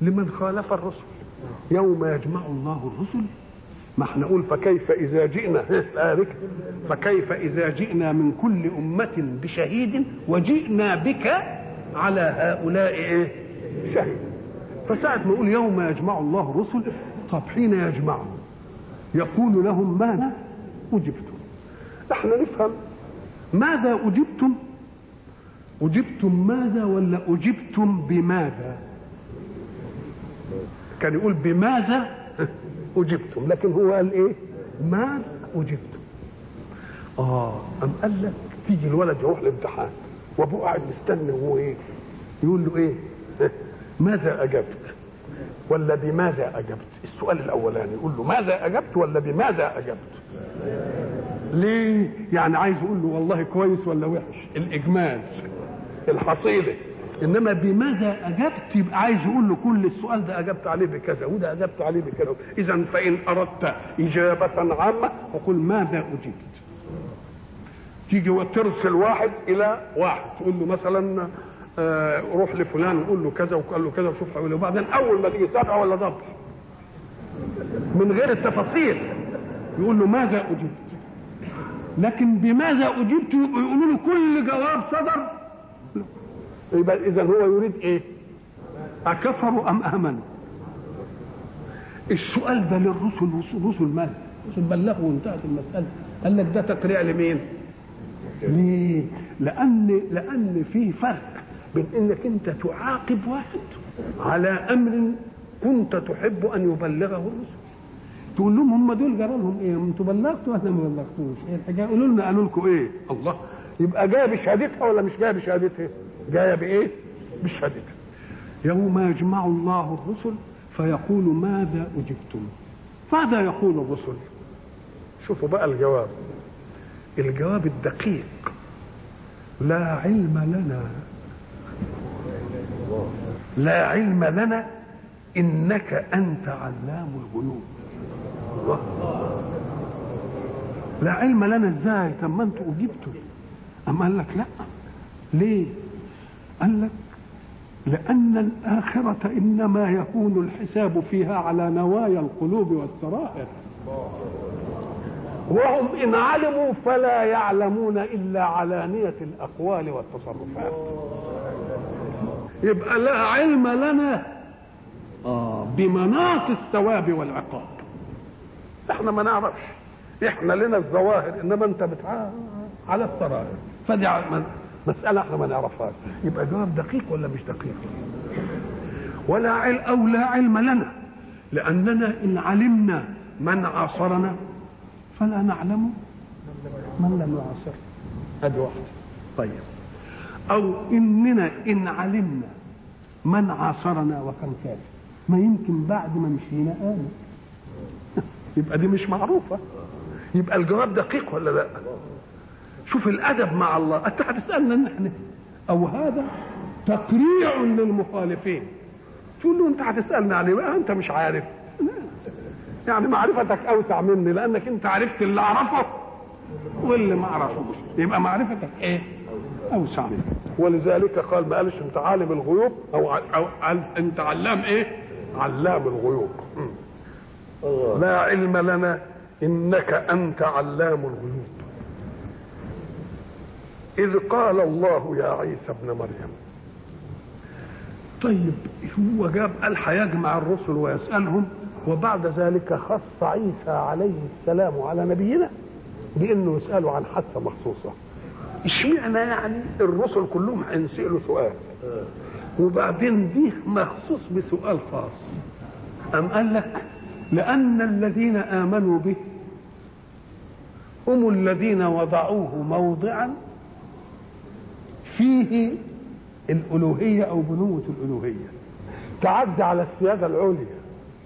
لمن خالف الرسل يوم يجمع الله الرسل ما احنا نقول فكيف اذا جئنا فكيف اذا جئنا من كل امه بشهيد وجئنا بك على هؤلاء ايه شهيد فساعة ما يقول يوم يجمع الله الرسل طب حين يجمعهم يقول لهم ماذا أجبتم احنا نفهم ماذا أجبتم أجبتم ماذا ولا أجبتم بماذا كان يقول بماذا أجبتم لكن هو قال إيه ماذا أجبتم آه أم قال لك تيجي الولد يروح الامتحان وأبوه قاعد مستني وهو إيه يقول له إيه ماذا أجبت ولا بماذا أجبت السؤال الأولاني يقول له ماذا أجبت ولا بماذا أجبت ليه يعني عايز يقول له والله كويس ولا وحش الإجمال الحصيلة انما بماذا اجبت يبقى عايز يقول له كل السؤال ده اجبت عليه بكذا وده اجبت عليه بكذا اذا فان اردت اجابه عامه فقل ماذا اجبت تيجي وترسل واحد الى واحد تقول له مثلا آه روح لفلان وقول له كذا وقال له كذا وشوف حوله وبعدين اول ما تيجي سبعه ولا ضبط من غير التفاصيل يقول له ماذا اجبت لكن بماذا اجبت يقولوا له كل جواب صدر يبقى اذا هو يريد ايه اكفروا ام امنوا السؤال ده للرسل رسل مال رسل بلغوا وانتهت المساله قال لك ده تقريع لمين ليه لان لان في فرق بين انك انت تعاقب واحد على امر كنت تحب ان يبلغه الرسل تقول لهم هم دول جرى لهم ايه انتوا بلغتوا ولا ما بلغتوش ايه الحكايه قولوا لنا قالوا لكم ايه الله يبقى جايه بشهادتها ولا مش جايه بشهادتها جايه بايه بشهادتها يوم يجمع الله الرسل فيقول ماذا اجبتم ماذا يقول الرسل شوفوا بقى الجواب الجواب الدقيق لا علم لنا لا علم لنا انك انت علام الغيوب لا علم لنا ازاي طب ما انتوا اجبتوا اما قال لك لا ليه قال لك لان الاخره انما يكون الحساب فيها على نوايا القلوب والسرائر وهم ان علموا فلا يعلمون الا علانيه الاقوال والتصرفات يبقى لا علم لنا آه بمناط الثواب والعقاب احنا ما نعرفش احنا لنا الظواهر انما انت بتعا على السرائر فدي مسألة احنا ما نعرفهاش يبقى جواب دقيق ولا مش دقيق ولا علم او لا علم لنا لاننا ان علمنا من عاصرنا فلا نعلم من لم يعاصر ادي واحدة طيب او اننا ان علمنا من عاصرنا وكان كافر ما يمكن بعد ما مشينا آمن يبقى دي مش معروفة يبقى الجواب دقيق ولا لا شوف الأدب مع الله أنت هتسألنا نحن أو هذا تقريع للمخالفين تقول له أنت هتسألنا عليه بقى أنت مش عارف يعني معرفتك أوسع مني لأنك أنت عرفت اللي أعرفه واللي ما أعرفوش يبقى معرفتك إيه أوسع مني ولذلك قال ما قالش أنت عالم الغيوب أو, أو أنت علام إيه علام الغيوب لا علم لنا انك انت علام الغيوب اذ قال الله يا عيسى ابن مريم طيب هو جاب قال هيجمع الرسل ويسالهم وبعد ذلك خص عيسى عليه السلام على نبينا بانه يساله عن حادثه مخصوصه اشمعنى يعني الرسل كلهم هينسالوا سؤال وبعدين دي مخصوص بسؤال خاص أم قال لك لأن الذين آمنوا به هم الذين وضعوه موضعا فيه الألوهية أو بنوة الألوهية تعدي على السيادة العليا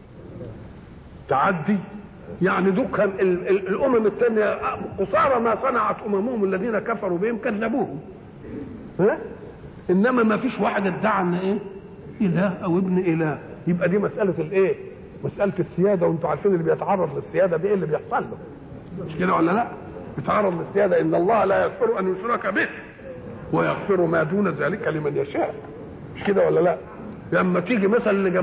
تعدي يعني دكان الأمم الثانية قصارى ما صنعت أممهم الذين كفروا بهم كذبوهم ها؟ إنما ما فيش واحد ادعى أن إيه إله أو ابن إله يبقى دي مسألة الإيه مسألة السيادة وانتوا عارفين اللي بيتعرض للسيادة دي ايه اللي بيحصل له مش كده ولا لا بيتعرض للسيادة ان الله لا يغفر ان يشرك به ويغفر ما دون ذلك لمن يشاء مش كده ولا لا لما تيجي مثلا